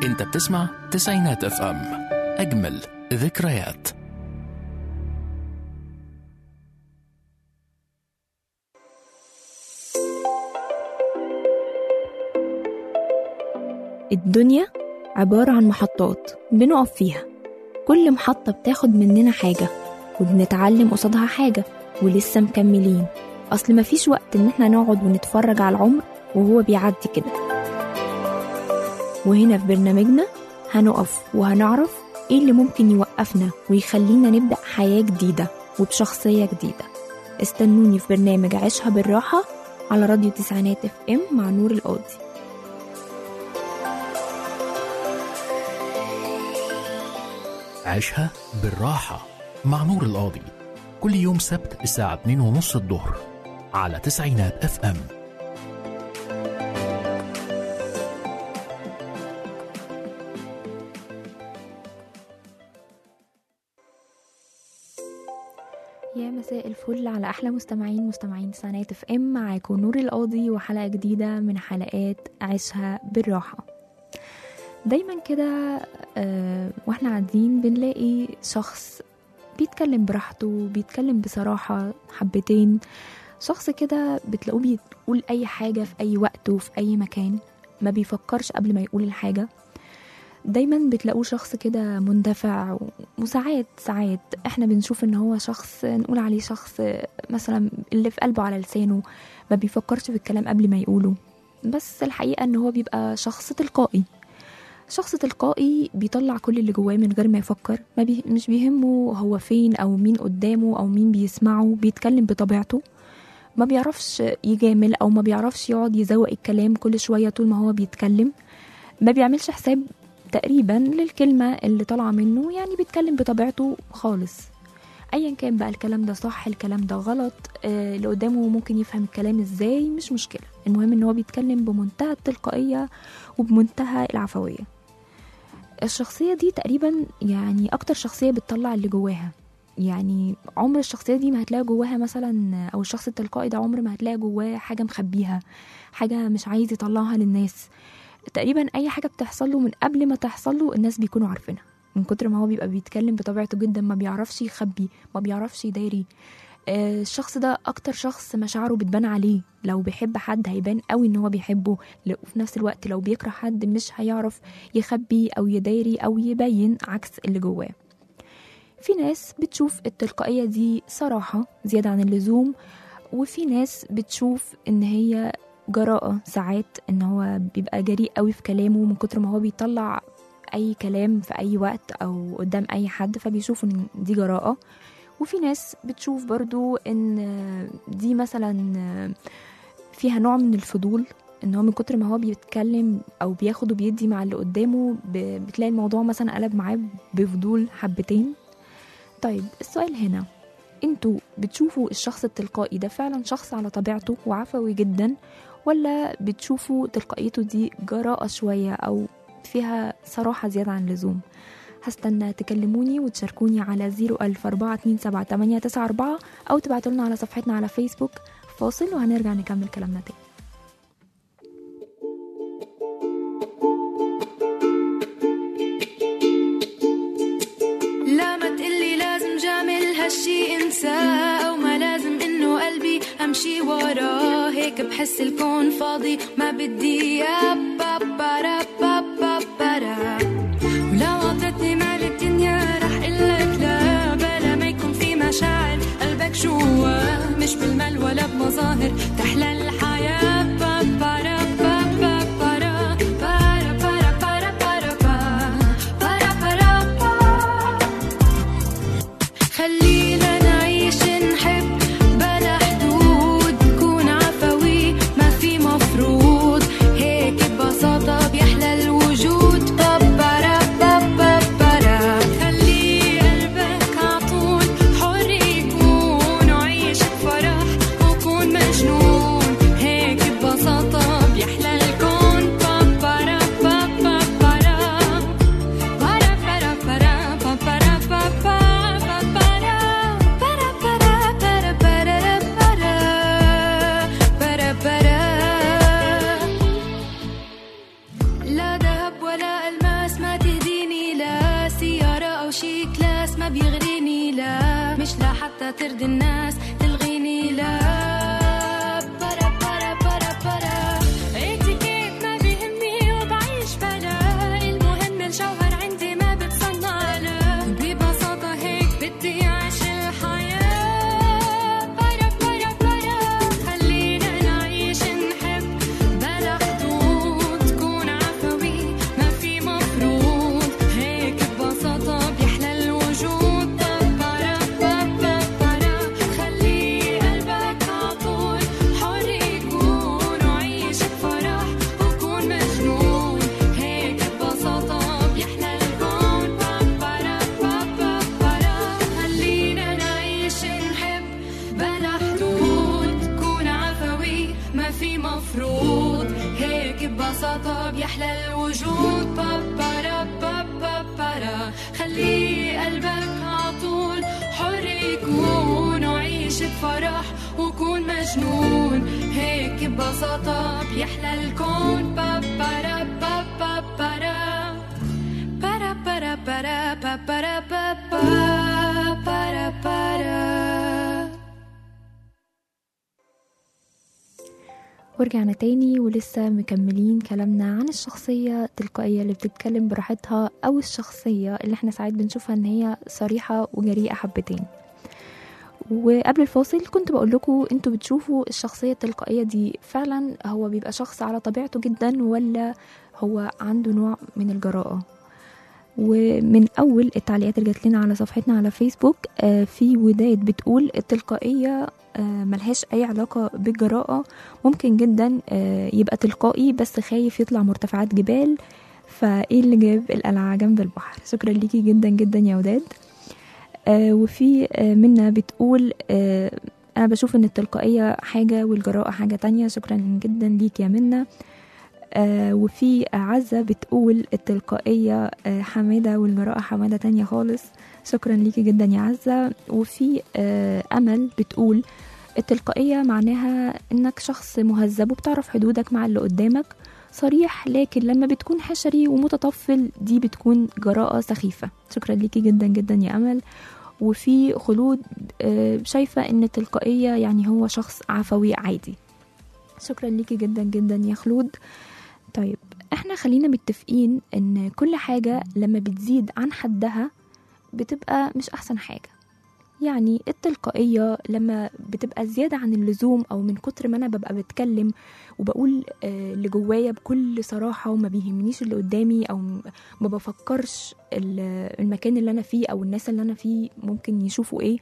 انت بتسمع تسعينات اف ام اجمل ذكريات الدنيا عبارة عن محطات بنقف فيها كل محطة بتاخد مننا حاجة وبنتعلم قصادها حاجة ولسه مكملين أصل مفيش وقت إن احنا نقعد ونتفرج على العمر وهو بيعدي كده وهنا في برنامجنا هنقف وهنعرف ايه اللي ممكن يوقفنا ويخلينا نبدأ حياة جديدة وبشخصية جديدة استنوني في برنامج عيشها بالراحة على راديو تسعينات اف ام مع نور القاضي عيشها بالراحة مع نور القاضي كل يوم سبت الساعة 2 ونص الظهر على تسعينات اف ام يا مساء الفل على احلى مستمعين مستمعين تسعينات اف ام معاكم نور القاضي وحلقه جديده من حلقات عيشها بالراحه دايما كده آه، واحنا قاعدين بنلاقي شخص بيتكلم براحته بيتكلم بصراحه حبتين شخص كده بتلاقوه بيقول اي حاجه في اي وقت وفي اي مكان ما بيفكرش قبل ما يقول الحاجه دايما بتلاقوه شخص كده مندفع و- وساعات ساعات احنا بنشوف ان هو شخص نقول عليه شخص مثلا اللي في قلبه على لسانه ما بيفكرش في الكلام قبل ما يقوله بس الحقيقة ان هو بيبقى شخص تلقائي شخص تلقائي بيطلع كل اللي جواه من غير ما يفكر ما بي... مش بيهمه هو فين او مين قدامه او مين بيسمعه بيتكلم بطبيعته ما بيعرفش يجامل او ما بيعرفش يقعد يزوق الكلام كل شوية طول ما هو بيتكلم ما بيعملش حساب تقريبا للكلمة اللي طالعة منه يعني بيتكلم بطبيعته خالص ايا كان بقى الكلام ده صح الكلام ده غلط آه اللي قدامه ممكن يفهم الكلام ازاي مش مشكلة المهم ان هو بيتكلم بمنتهى التلقائية وبمنتهى العفوية الشخصية دي تقريبا يعني اكتر شخصية بتطلع اللي جواها يعني عمر الشخصية دي ما هتلاقي جواها مثلا او الشخص التلقائي ده عمر ما هتلاقي جواه حاجة مخبيها حاجة مش عايز يطلعها للناس تقريبا اي حاجه بتحصل له من قبل ما تحصل له الناس بيكونوا عارفينها من كتر ما هو بيبقى بيتكلم بطبيعته جدا ما بيعرفش يخبي ما بيعرفش يداري آه، الشخص ده اكتر شخص مشاعره بتبان عليه لو بيحب حد هيبان قوي ان هو بيحبه ل- وفي نفس الوقت لو بيكره حد مش هيعرف يخبي او يداري او يبين عكس اللي جواه في ناس بتشوف التلقائية دي صراحة زيادة عن اللزوم وفي ناس بتشوف ان هي جراءة ساعات ان هو بيبقى جريء قوي في كلامه من كتر ما هو بيطلع اي كلام في اي وقت او قدام اي حد فبيشوفوا ان دي جراءة وفي ناس بتشوف برضو ان دي مثلا فيها نوع من الفضول ان هو من كتر ما هو بيتكلم او بياخد وبيدي مع اللي قدامه ب- بتلاقي الموضوع مثلا قلب معاه بفضول حبتين طيب السؤال هنا انتوا بتشوفوا الشخص التلقائي ده فعلا شخص على طبيعته وعفوي جدا ولا بتشوفوا تلقائيته دي جراءة شوية أو فيها صراحة زيادة عن اللزوم هستنى تكلموني وتشاركوني على 014278994 أو تبعتوا لنا على صفحتنا على فيسبوك فاصل وهنرجع نكمل كلامنا تاني لا ما تقلي لازم جامل هالشي انساه او ما لازم انه قلبي امشي وراه هيك بحس الكون فاضي ما بدي يا بابا بابا بارا ولو عطتني مال الدنيا رح قلك لا بلا ما يكون في مشاعر قلبك جوا مش بالمال ولا بمظاهر تحلى الحياة بابا بابا بارا بارا بارا بارا بارا بارا بارا بارا خلينا نعيش نحب بلا حدود نكون عفوي ما في مفروض هيك ببساطة بيحلى الوجود بابارا بابارا خلي قلبك عطول حر يكون وعيش بفرح وكون مجنون ترضي الناس تلغيني لا برا برا برا برا اتيكيت ما بيهمني وبعيش بلا المهم الجوهر عندي ما بتصنع لا ببساطة هيك بدي أعيش الحياة برا برا برا خلينا نعيش نحب بلا حدود تكون عفوي ما في مفروض هيك ببساطة بيحلى الوجود برا برا برا خلي قلبك عطول حر يكون وعيش بفرح وكون مجنون هيك ببساطة بيحلى الكون برا برا برا خلينا نعيش نحب بلا حدود تكون عفوي ما في مفروض هيك ببساطة بيحلى الوجود برا برا برا خلي قلبك عطول حر يكون وعيش بفرح وكون مجنون هيك ببساطة بيحلى الكون برا برا برا برا برا برا برا برا برا برا ورجعنا تاني ولسه مكملين كلامنا عن الشخصية التلقائية اللي بتتكلم براحتها أو الشخصية اللي احنا ساعات بنشوفها إن هي صريحة وجريئة حبتين وقبل الفاصل كنت بقول لكم انتوا بتشوفوا الشخصية التلقائية دي فعلا هو بيبقى شخص على طبيعته جدا ولا هو عنده نوع من الجراءة ومن أول التعليقات اللي جات لنا على صفحتنا على فيسبوك آه، في وداد بتقول التلقائية آه، ملهاش أي علاقة بالجراءة ممكن جدا آه، يبقى تلقائي بس خايف يطلع مرتفعات جبال فايه اللي جاب القلعة جنب البحر شكرا ليكي جدا جدا يا وداد آه وفي آه منا بتقول آه انا بشوف ان التلقائية حاجة والجراءة حاجة تانية شكرا جدا ليك يا منا آه وفي عزة بتقول التلقائية آه حمادة والجراءة حمادة تانية خالص شكرا ليكي جدا يا عزة وفي آه أمل بتقول التلقائية معناها انك شخص مهذب وبتعرف حدودك مع اللي قدامك صريح لكن لما بتكون حشري ومتطفل دي بتكون جراءة سخيفة شكرا ليكي جدا جدا يا أمل وفي خلود آه، شايفة ان التلقائية يعني هو شخص عفوي عادي شكرا ليكي جدا جدا يا خلود طيب احنا خلينا متفقين ان كل حاجة لما بتزيد عن حدها بتبقى مش احسن حاجة يعني التلقائية لما بتبقى زيادة عن اللزوم أو من كتر ما أنا ببقى بتكلم وبقول آه، اللي جوايا بكل صراحة وما بيهمنيش اللي قدامي أو م- ما بفكرش ال- المكان اللي أنا فيه أو الناس اللي أنا فيه ممكن يشوفوا إيه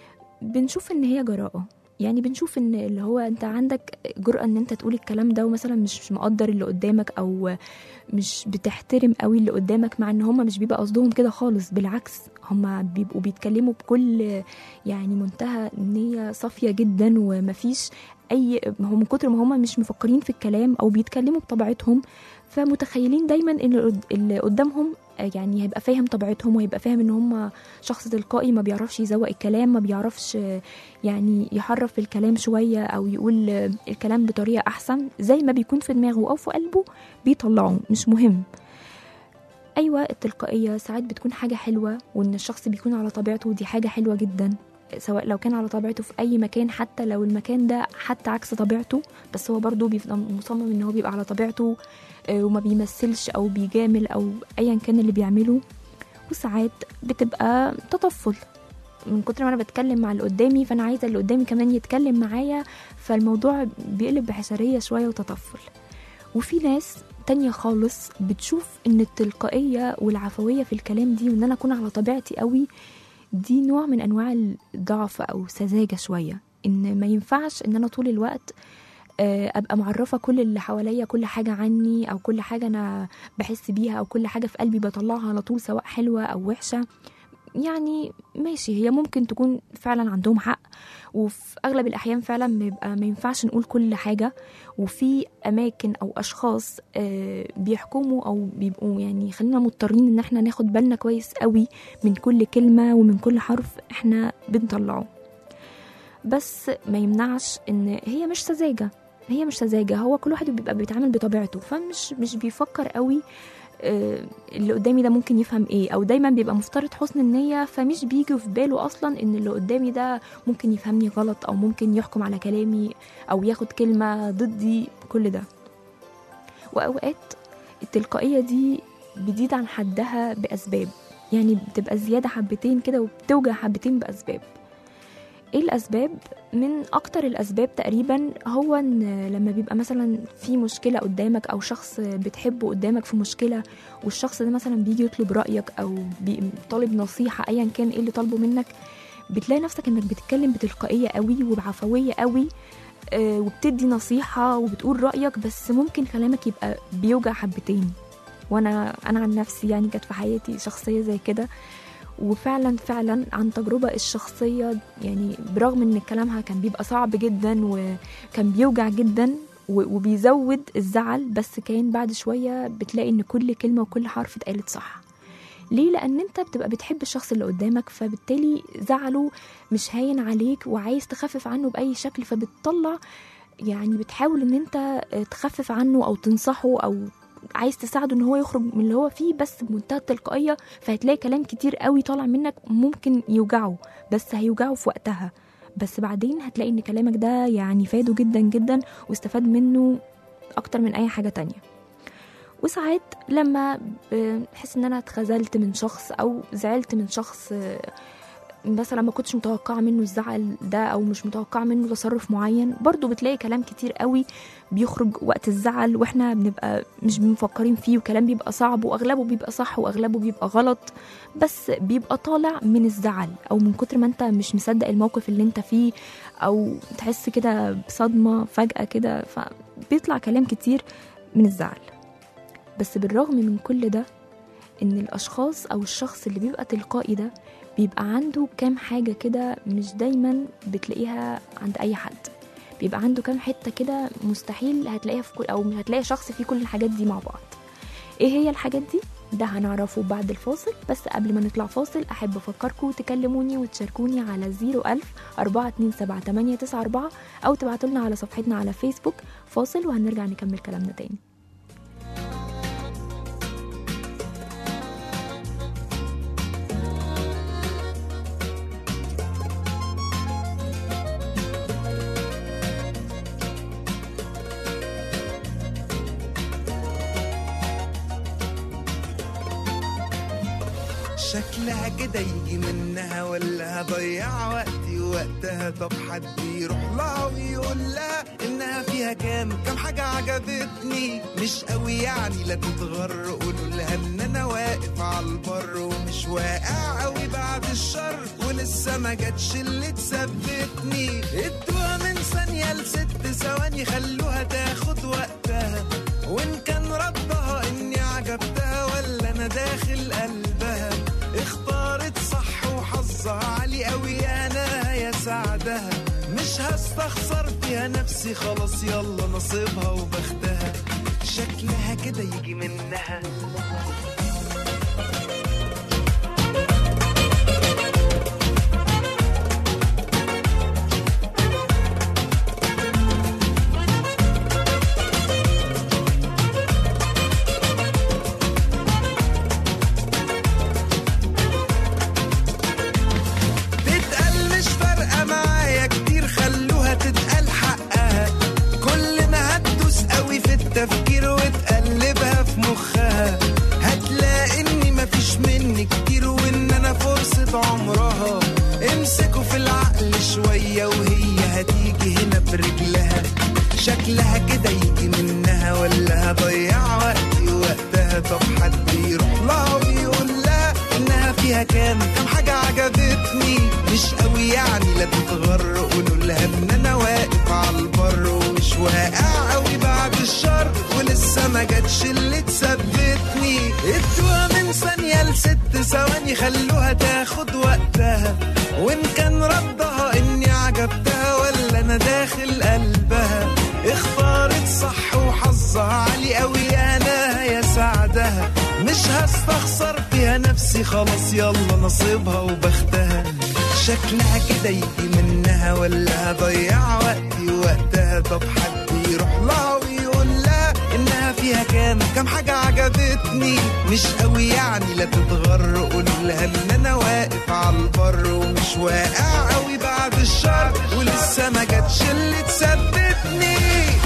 بنشوف إن هي جراءة يعني بنشوف ان اللي هو انت عندك جرأة ان انت تقول الكلام ده ومثلا مش مقدر اللي قدامك او مش بتحترم قوي اللي قدامك مع ان هم مش بيبقى قصدهم كده خالص بالعكس هم بيبقوا بيتكلموا بكل يعني منتهى نية صافية جدا ومفيش اي هم من كتر ما هم مش مفكرين في الكلام او بيتكلموا بطبيعتهم فمتخيلين دايما ان اللي قد- اللي قدامهم يعني هيبقى فاهم طبيعتهم وهيبقى فاهم ان هم شخص تلقائي ما بيعرفش يزوق الكلام ما بيعرفش يعني يحرف الكلام شوية او يقول الكلام بطريقة احسن زي ما بيكون في دماغه او في قلبه بيطلعه مش مهم ايوه التلقائيه ساعات بتكون حاجه حلوه وان الشخص بيكون على طبيعته ودي حاجه حلوه جدا سواء لو كان على طبيعته في اي مكان حتى لو المكان ده حتى عكس طبيعته بس هو برضه بيبقى مصمم ان هو بيبقى على طبيعته آه، وما بيمثلش او بيجامل او ايا كان اللي بيعمله وساعات بتبقى تطفل من كتر ما انا بتكلم مع اللي قدامي فانا عايزه اللي قدامي كمان يتكلم معايا فالموضوع بيقلب بحشريه شويه وتطفل وفي ناس تانية خالص بتشوف ان التلقائية والعفوية في الكلام دي وان انا اكون على طبيعتي قوي دي نوع من انواع الضعف او سذاجة شوية ان ما ينفعش ان انا طول الوقت آه، ابقى معرفة كل اللي حواليا كل حاجة عني او كل حاجة انا بحس بيها او كل حاجة في قلبي بطلعها على طول سواء حلوة او وحشة يعني ماشي هي ممكن تكون فعلا عندهم حق وفي اغلب الاحيان فعلا بيبقى ما ينفعش نقول كل حاجه وفي اماكن او اشخاص آه، بيحكموا او بيبقوا يعني خلينا مضطرين ان احنا ناخد بالنا كويس قوي من كل كلمه ومن كل حرف احنا بنطلعه بس ما يمنعش ان هي مش سذاجه هي مش سذاجه هو كل واحد بيبقى بيتعامل بطبيعته فمش مش بيفكر قوي آه، اللي قدامي ده ممكن يفهم ايه او دايما بيبقى مفترض حسن النية فمش بيجي في باله اصلا ان اللي قدامي ده ممكن يفهمني غلط او ممكن يحكم على كلامي او ياخد كلمة ضدي كل ده واوقات التلقائية دي بتزيد عن حدها باسباب يعني بتبقى زيادة حبتين كده وبتوجع حبتين باسباب ايه الاسباب من اكتر الاسباب تقريبا هو ان لما بيبقى مثلا في مشكله قدامك او شخص بتحبه قدامك في مشكله والشخص ده مثلا بيجي يطلب رايك او بي- طالب نصيحه ايا كان ايه اللي طالبه منك بتلاقي نفسك انك بتتكلم بتلقائيه قوي وبعفويه قوي آه، وبتدي نصيحه وبتقول رايك بس ممكن كلامك يبقى بيوجع حبتين وانا انا عن نفسي يعني كانت في حياتي شخصيه زي كده وفعلا فعلا عن تجربة الشخصية يعني برغم ان كلامها كان بيبقى صعب جدا وكان بيوجع جدا و- وبيزود الزعل بس كان بعد شوية بتلاقي ان كل كلمة وكل حرف اتقالت صح ليه لان انت بتبقى بتحب الشخص اللي قدامك فبالتالي زعله مش هاين عليك وعايز تخفف عنه باي شكل فبتطلع يعني بتحاول ان انت تخفف عنه او تنصحه او عايز تساعده ان هو يخرج من اللي هو فيه بس بمنتهى التلقائيه فهتلاقي كلام كتير قوي طالع منك ممكن يوجعه بس هيوجعه في وقتها بس بعدين هتلاقي ان كلامك ده يعني فاده جدا جدا واستفاد منه اكتر من اي حاجه تانية وساعات لما بحس ان انا اتخذلت من شخص او زعلت من شخص آه، مثلا ما كنتش متوقعه منه الزعل ده او مش متوقعه منه تصرف معين برضو بتلاقي كلام كتير قوي بيخرج وقت الزعل واحنا بنبقى مش مفكرين فيه وكلام بيبقى صعب واغلبه بيبقى صح واغلبه بيبقى غلط بس بيبقى طالع من الزعل او من كتر ما انت مش مصدق الموقف اللي انت فيه او تحس كده بصدمه فجاه كده فبيطلع كلام كتير من الزعل بس بالرغم من كل ده ان الاشخاص او الشخص اللي بيبقى تلقائي ده بيبقى عنده كام حاجة كده مش دايما بتلاقيها عند أي حد بيبقى عنده كام حتة كده مستحيل هتلاقيها في كل أو هتلاقي شخص فيه كل الحاجات دي مع بعض إيه هي الحاجات دي؟ ده هنعرفه بعد الفاصل بس قبل ما نطلع فاصل أحب أفكركم تكلموني وتشاركوني على 01000 427 أو تبعتولنا على صفحتنا على فيسبوك فاصل وهنرجع نكمل كلامنا تاني شكلها كده يجي منها ولا هضيع وقتي وقتها طب حد يروح لها ويقول لها انها فيها كام كام حاجة عجبتني مش قوي يعني لا تتغر قولوا لها ان انا واقف على البر ومش واقع قوي بعد الشر ولسه ما جاتش اللي تثبتني ادوها من ثانية لست ثواني خلوها تاخد وقتها وان كان ردها اني عجبتها ولا انا داخل قلبها اختارت صح وحظها عالي قوي انا يا سعدها مش هستخسر فيها نفسي خلاص يلا نصيبها وبختها شكلها كده يجي منها تتقال مش فارقة معايا كتير خلوها تتقال حقها كل ما هتدوس قوي في التفكير وتقلبها في مخها هتلاقي اني مفيش مني كتير وان انا فرصة عمرها امسكوا في العقل شوية وهي هتيجي هنا برجلها شكلها كده يجي منها ولا هضيع وقتي وقتها طب حد يروح لها ويقول لها انها فيها كام كام حاجة عجبتني مش قوي يعني لا تتغر قولوا لها ان انا واقف على البر ومش واقع قوي بعد الشر ولسه ما جاتش اللي تثبتني ادوها من ثانية لست ثواني خلوها تاخد وقتها وان كان ردها اني عجبتها ولا انا داخل قلبها اختارت صح وحظها عالي قوي انا يا سعدها مش هستخسر فيها نفسي خلاص يلا نصيبها وبختها شكلها كده يجي منها ولا هضيع وقتي وقتها طب حد يروح لها ويقول لها انها فيها فيها كام كام حاجة عجبتني مش قوي يعني لا تتغر قولها ان انا واقف على البر ومش واقع قوي بعد الشر ولسه ما جاتش اللي تثبتني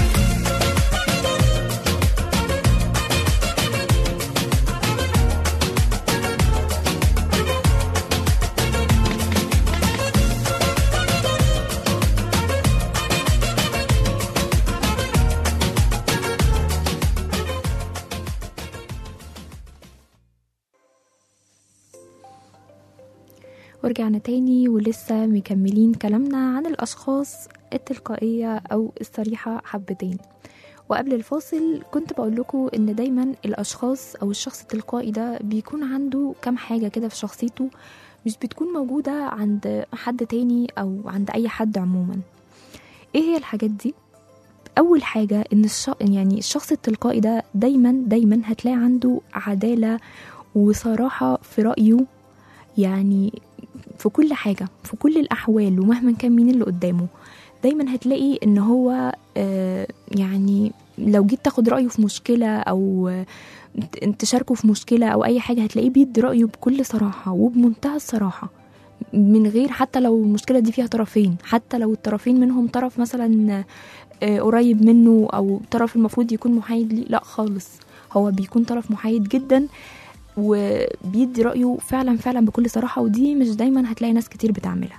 ورجعنا تاني ولسه مكملين كلامنا عن الأشخاص التلقائية أو الصريحة حبتين وقبل الفاصل كنت بقول لكم إن دايما الأشخاص أو الشخص التلقائي ده بيكون عنده كام حاجة كده في شخصيته مش بتكون موجودة عند حد تاني أو عند أي حد عموما إيه هي الحاجات دي؟ أول حاجة إن الش... يعني الشخص التلقائي ده دايما دايما هتلاقي عنده عدالة وصراحة في رأيه يعني في كل حاجة في كل الأحوال ومهما كان مين اللي قدامه دايما هتلاقي ان هو آه، يعني لو جيت تاخد رأيه في مشكلة أو آه، ت- تشاركه في مشكلة أو أي حاجة هتلاقيه بيدي رأيه بكل صراحة وبمنتهى الصراحة من غير حتى لو المشكلة دي فيها طرفين حتى لو الطرفين منهم طرف مثلا آه، قريب منه أو طرف المفروض يكون محايد ليه لا خالص هو بيكون طرف محايد جدا وبيدي رأيه فعلا فعلا بكل صراحة ودي مش دايما هتلاقي ناس كتير بتعملها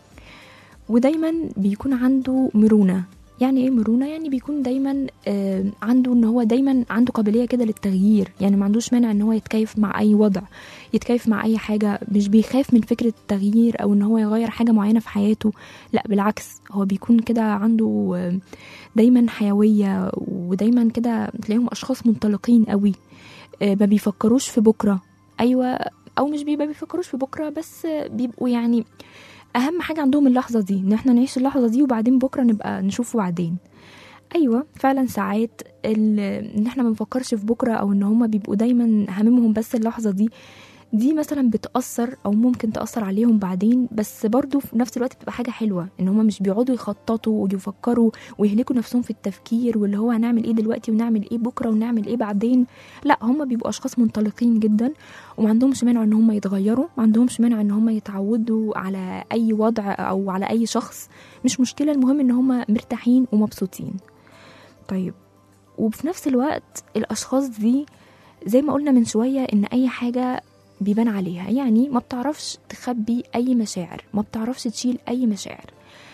ودايما بيكون عنده مرونة يعني ايه مرونة يعني بيكون دايما آه عنده ان هو دايما عنده قابلية كده للتغيير يعني ما عندوش مانع ان هو يتكيف مع اي وضع يتكيف مع اي حاجة مش بيخاف من فكرة التغيير او ان هو يغير حاجة معينة في حياته لا بالعكس هو بيكون كده عنده آه، دايما حيوية ودايما كده تلاقيهم اشخاص منطلقين قوي آه، ما بيفكروش في بكرة ايوه او مش بيبقى بيفكروش في بكرة بس آه، بيبقوا يعني اهم حاجه عندهم اللحظه دي ان احنا نعيش اللحظه دي وبعدين بكره نبقى نشوفه بعدين ايوه فعلا ساعات ال- ان احنا ما نفكرش في بكره او ان هما بيبقوا دايما هاممهم بس اللحظه دي دي مثلا بتأثر أو ممكن تأثر عليهم بعدين بس برضو في نفس الوقت بتبقى حاجة حلوة إن هما مش بيقعدوا يخططوا ويفكروا ويهلكوا نفسهم في التفكير واللي هو هنعمل إيه دلوقتي ونعمل إيه بكرة ونعمل إيه بعدين لا هما بيبقوا أشخاص منطلقين جدا وما عندهمش مانع إن هما يتغيروا ما عندهمش مانع إن هما يتعودوا على أي وضع أو على أي شخص مش مشكلة المهم إن هما مرتاحين ومبسوطين طيب وفي نفس الوقت الأشخاص دي زي ما قلنا من شوية إن أي حاجة بيبان عليها يعني ما بتعرفش تخبي أي مشاعر ما بتعرفش تشيل أي مشاعر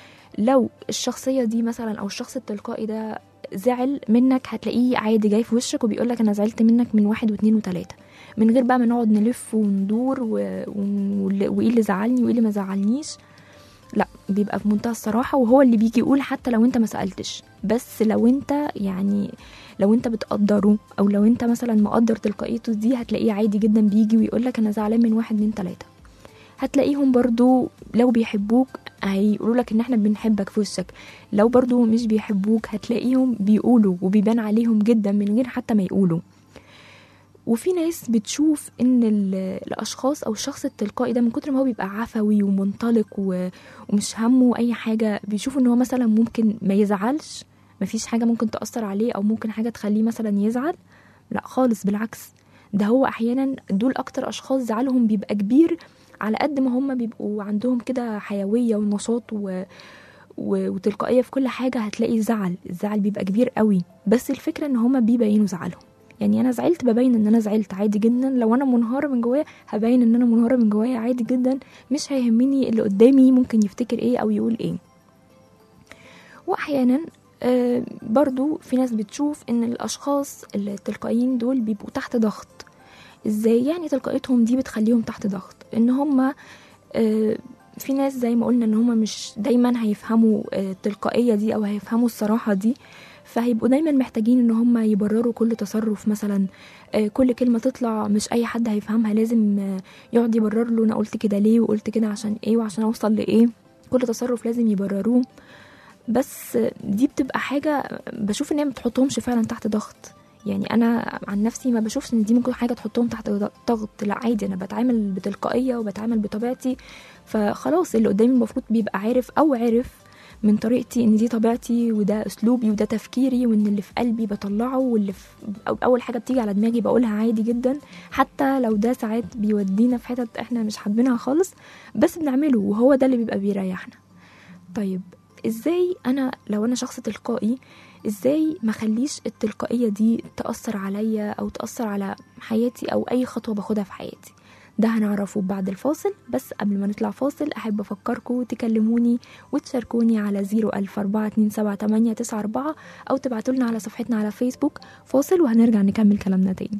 لو الشخصية دي مثلا أو الشخص التلقائي ده زعل منك هتلاقيه عادي جاي في وشك وبيقولك أنا زعلت منك من واحد واتنين وتلاتة من غير بقى ما نقعد نلف وندور و... و... وايه اللي زعلني وايه اللي ما زعلنيش لا بيبقى في منتهى الصراحة وهو اللي بيجي يقول حتى لو انت ما سألتش بس لو انت يعني لو انت بتقدره او لو انت مثلا مقدر تلقائيته دي هتلاقيه عادي جدا بيجي ويقول لك انا زعلان من واحد اتنين تلاتة هتلاقيهم برضو لو بيحبوك هيقولوا لك ان احنا بنحبك في وشك لو برضو مش بيحبوك هتلاقيهم بيقولوا وبيبان عليهم جدا من غير حتى ما يقولوا وفي ناس بتشوف ان ال- الاشخاص او الشخص التلقائي ده من كتر ما هو بيبقى عفوي ومنطلق و- ومش همه اي حاجه بيشوفوا ان هو مثلا ممكن ما يزعلش مفيش حاجه ممكن تاثر عليه او ممكن حاجه تخليه مثلا يزعل لا خالص بالعكس ده هو احيانا دول اكتر اشخاص زعلهم بيبقى كبير على قد ما هم بيبقوا عندهم كده حيويه ونشاط و... و... وتلقائيه في كل حاجه هتلاقي زعل الزعل بيبقى كبير قوي بس الفكره ان هم بيبينوا زعلهم يعني انا زعلت ببين ان انا زعلت عادي جدا لو انا منهاره من جوايا هبين ان انا منهاره من جوايا عادي جدا مش هيهمني اللي قدامي ممكن يفتكر ايه او يقول ايه واحيانا آه، برضو في ناس بتشوف ان الاشخاص التلقائيين دول بيبقوا تحت ضغط ازاي يعني تلقائيتهم دي بتخليهم تحت ضغط ان هم في ناس زي ما قلنا ان هم مش دايما هيفهموا آه، التلقائيه دي او هيفهموا الصراحه دي فهيبقوا دايما محتاجين ان هم يبرروا كل تصرف مثلا آه، كل كلمه تطلع مش اي حد هيفهمها لازم آه، يقعد يبرر له انا قلت كده ليه وقلت كده عشان ايه وعشان اوصل لايه كل تصرف لازم يبرروه بس دي بتبقى حاجه بشوف ان هي ما بتحطهمش فعلا تحت ضغط يعني انا عن نفسي ما بشوفش ان دي ممكن حاجه تحطهم تحت ضغط لا عادي انا بتعامل بتلقائيه وبتعامل بطبيعتي فخلاص اللي قدامي المفروض بيبقى عارف او عارف من طريقتي ان دي طبيعتي وده اسلوبي وده تفكيري وان اللي في قلبي بطلعه واللي في أو اول حاجه بتيجي على دماغي بقولها عادي جدا حتى لو ده ساعات بيودينا في حتت احنا مش حابينها خالص بس بنعمله وهو ده اللي بيبقى بيريحنا طيب ازاي انا لو انا شخص تلقائي ازاي ما خليش التلقائيه دي تاثر عليا او تاثر على حياتي او اي خطوه باخدها في حياتي ده هنعرفه بعد الفاصل بس قبل ما نطلع فاصل أحب أفكركم تكلموني وتشاركوني على 004278894 أو تبعتولنا على صفحتنا على فيسبوك فاصل وهنرجع نكمل كلامنا تاني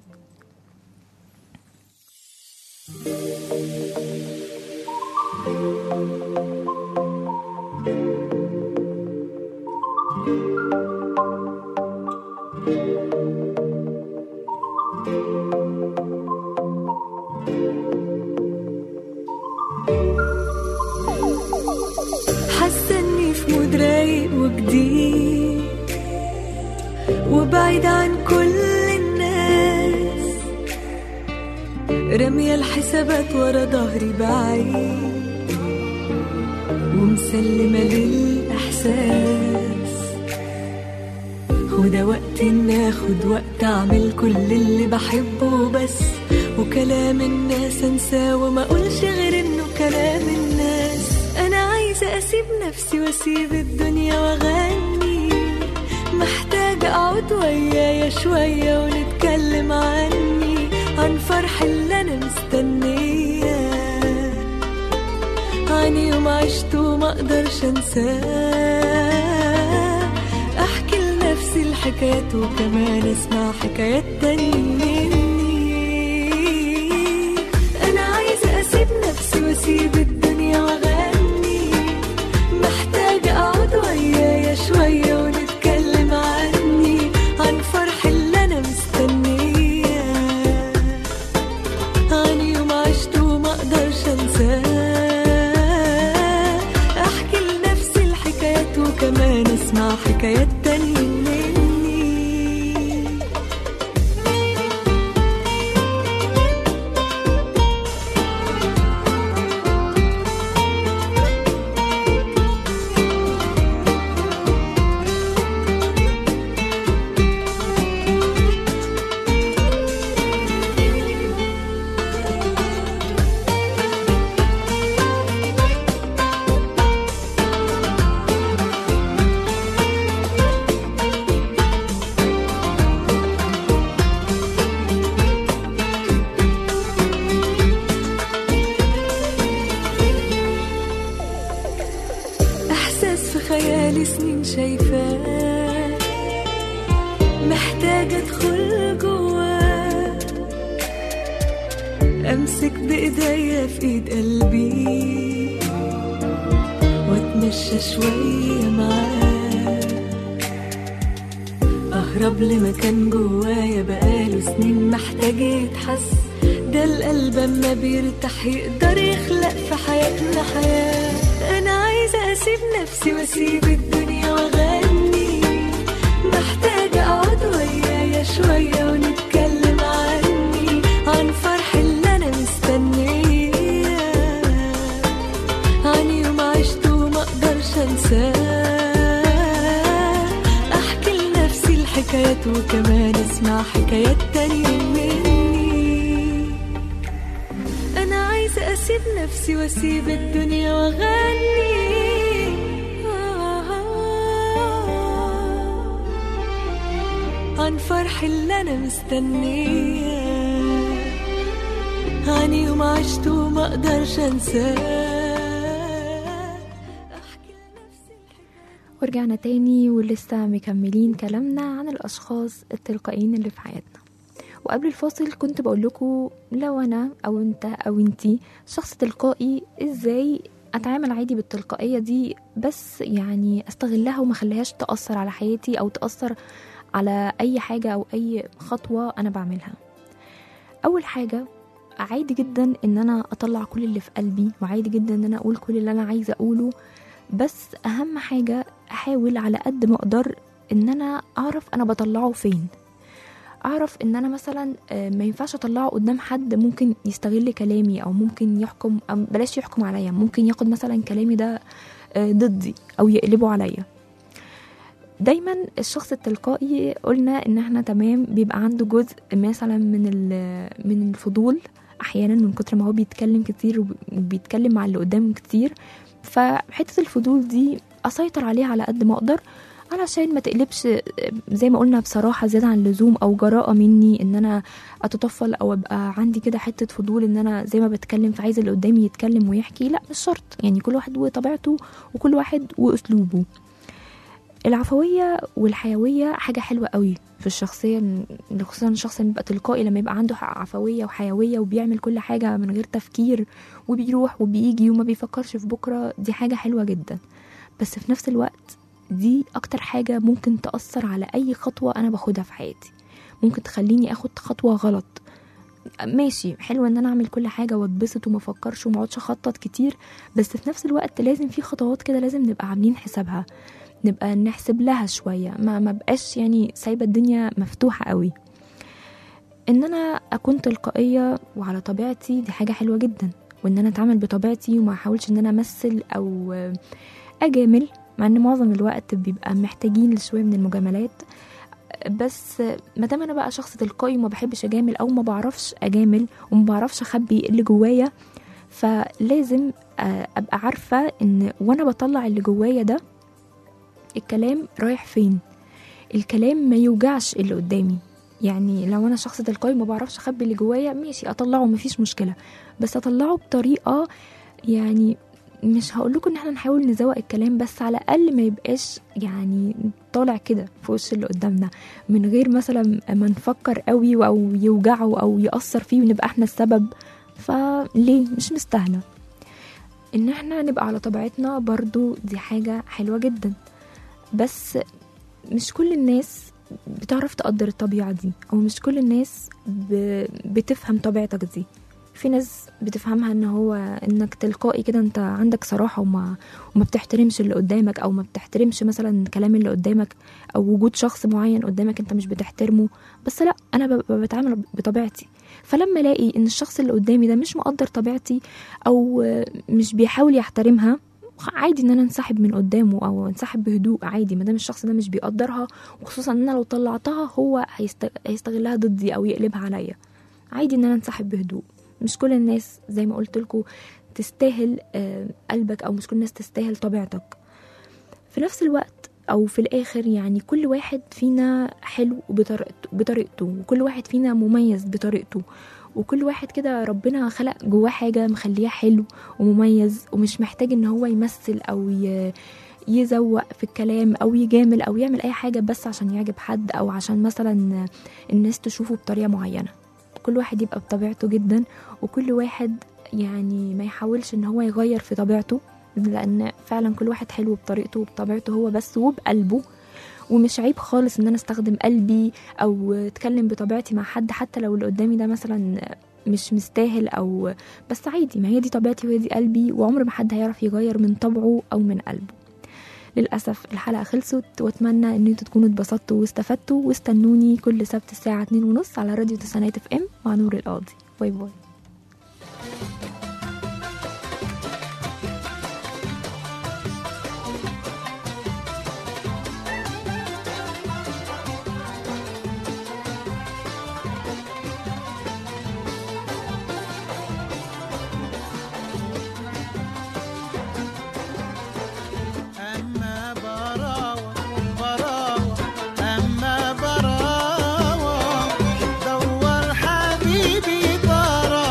حاسه اني في مود رايق وجديد وبعيد عن كل الناس رامية الحسابات ورا ظهري بعيد ومسلمة للإحساس وده وقت إن آخد وقت أعمل كل اللي بحبه بس وكلام الناس أنساه وما أقولش غير إنه كلام الناس أنا عايزة أسيب نفسي وأسيب الدنيا وأغني محتاجة أقعد ويايا شوية ونتكلم عني عن فرح اللي أنا مستنياه عن يوم عشته ما أقدرش أنساه أحكي لنفسي الحكايات وكمان أسمع حكايات تانية مني أنا عايزة أسيب نفسي وأسيب الدنيا وأغني محتاجة أقعد ويايا شوية ونتكلم عني عن فرح اللي أنا مستنياه عن يوم عشته وما أقدرش أنساه أحكي لنفسي الحكايات وكمان أسمع حكايات تانية مني إحساس في خيالي سنين شايفاه محتاجة أدخل جواه أمسك بإيديا في إيد قلبي وأتمشى شوية معاه أهرب لمكان جوايا بقاله سنين محتاج يتحس ده القلب أما بيرتاح يقدر يخلق في حياتنا حياة أنا عايزة أسيب نفسي وأسيب الدنيا وأغني محتاجة أقعد ويايا شوية ونتكلم عني عن فرح اللي أنا مستنياه عن يوم عشته وما أقدرش أنساه أحكي لنفسي الحكايات وكمان أسمع حكايات تانية مني أنا عايزة أسيب نفسي وأسيب الدنيا وأغني عن فرح اللي أنا مستنياه عن يوم عشته وما أقدرش أنساه أحكي لنفسي ورجعنا تاني ولسه مكملين كلامنا عن الأشخاص التلقائيين اللي في حياتنا وقبل الفاصل كنت بقول لكم لو أنا أو أنت أو أنتي شخص تلقائي إزاي أتعامل عادي بالتلقائية دي بس يعني أستغلها وما خليهاش تأثر على حياتي أو تأثر على أي حاجة أو أي خطوة أنا بعملها أول حاجة عادي جدا ان انا اطلع كل اللي في قلبي وعادي جدا ان انا اقول كل اللي انا عايزه اقوله بس اهم حاجه احاول على قد ما اقدر ان انا اعرف انا بطلعه فين اعرف ان انا مثلا آه، ما ينفعش اطلعه قدام حد ممكن يستغل كلامي او ممكن يحكم أو بلاش يحكم عليا ممكن ياخد مثلا كلامي ده آه، ضدي او يقلبوا عليا دايما الشخص التلقائي قلنا ان احنا تمام بيبقى عنده جزء مثلا من ال- من الفضول احيانا من كتر ما هو بيتكلم كتير وبيتكلم مع اللي قدامه كتير فحته الفضول دي اسيطر عليها على قد ما اقدر علشان ما تقلبش زي ما قلنا بصراحه زياده عن اللزوم او جراءه مني ان انا اتطفل او ابقى عندي كده حته فضول ان انا زي ما بتكلم فعايزه اللي قدامي يتكلم ويحكي لا مش شرط يعني كل واحد وطبيعته وكل واحد واسلوبه العفويه والحيويه حاجه حلوه قوي في الشخصيه إن- خصوصا الشخص اللي بيبقى تلقائي لما يبقى عنده عفويه وحيويه وبيعمل كل حاجه من غير تفكير وبيروح وبيجي وما بيفكرش في بكره دي حاجه حلوه جدا بس في نفس الوقت دي اكتر حاجه ممكن تاثر على اي خطوه انا باخدها في حياتي ممكن تخليني اخد خطوه غلط ماشي حلو ان انا اعمل كل حاجه واتبسط وما افكرش وما اقعدش اخطط كتير بس في نفس الوقت لازم في خطوات كده لازم نبقى عاملين حسابها نبقى نحسب لها شويه ما ما بقاش يعني سايبه الدنيا مفتوحه قوي ان انا اكون تلقائيه وعلى طبيعتي دي حاجه حلوه جدا وان انا اتعامل بطبيعتي وما احاولش ان انا امثل او اجامل مع ان معظم الوقت بيبقى محتاجين لشويه من المجاملات بس ما دام انا بقى شخص تلقائي وما بحبش اجامل او ما بعرفش اجامل وما بعرفش اخبي اللي جوايا فلازم آه، ابقى عارفه ان وانا بطلع اللي جوايا ده الكلام رايح فين الكلام ما يوجعش اللي قدامي يعني لو انا شخص تلقائي ما بعرفش اخبي اللي جوايا ماشي اطلعه مفيش مشكله بس اطلعه بطريقه يعني مش هقول لكم ان احنا نحاول نزوق الكلام بس على الاقل ما يبقاش يعني طالع كده في وش اللي قدامنا من غير مثلا ما نفكر قوي او يوجعه او ياثر فيه ونبقى احنا السبب فليه مش مستاهله ان احنا نبقى على طبيعتنا برضو دي حاجه حلوه جدا بس مش كل الناس بتعرف تقدر الطبيعه دي او مش كل الناس ب... بتفهم طبيعتك دي في ناس بتفهمها ان هو انك تلقائي كده انت عندك صراحه وما وما بتحترمش اللي قدامك او ما بتحترمش مثلا كلام اللي قدامك او وجود شخص معين قدامك انت مش بتحترمه بس لا انا ببقى بتعامل بطبيعتي فلما الاقي ان الشخص اللي قدامي ده مش مقدر طبيعتي او مش بيحاول يحترمها عادي ان انا انسحب من قدامه او انسحب بهدوء عادي ما دام الشخص ده مش بيقدرها وخصوصا ان انا لو طلعتها هو هيست- هيستغلها ضدي او يقلبها عليا عادي ان انا انسحب بهدوء مش كل الناس زي ما قلت لكم تستاهل آه، قلبك او مش كل الناس تستاهل طبيعتك في نفس الوقت او في الاخر يعني كل واحد فينا حلو بطريقته بطريقته وكل واحد فينا مميز بطريقته وكل واحد كده ربنا خلق جواه حاجه مخليه حلو ومميز ومش محتاج ان هو يمثل او ي... يزوق في الكلام او يجامل او يعمل اي حاجه بس عشان يعجب حد او عشان مثلا الناس تشوفه بطريقه معينه كل واحد يبقى بطبيعته جدا وكل واحد يعني ما يحاولش ان هو يغير في طبيعته لان فعلا كل واحد حلو بطريقته وبطبيعته هو بس وبقلبه ومش عيب خالص ان انا استخدم قلبي او اتكلم بطبيعتي مع حد حتى لو اللي قدامي ده مثلا مش مستاهل او بس عادي ما هي دي طبيعتي وهي دي قلبي وعمر ما حد هيعرف يغير من طبعه او من قلبه للأسف الحلقة خلصت وأتمنى إن انتوا تكونوا اتبسطتوا واستفدتوا واستنوني كل سبت الساعة 2 ونص على راديو تسعينات اف ام مع نور القاضي باي باي أما براوة براوة أما براوة دور حبيبي براوة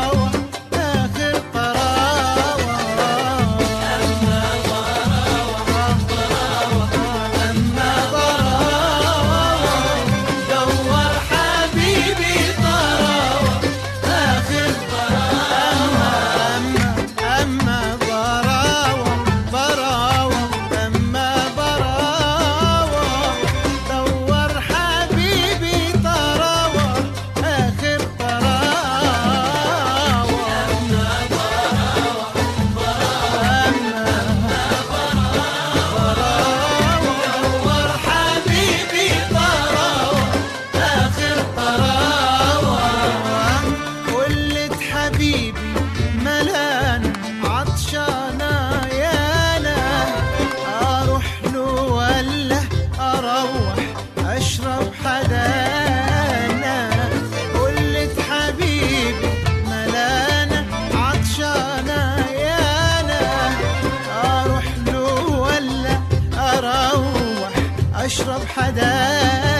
اشرب حدايا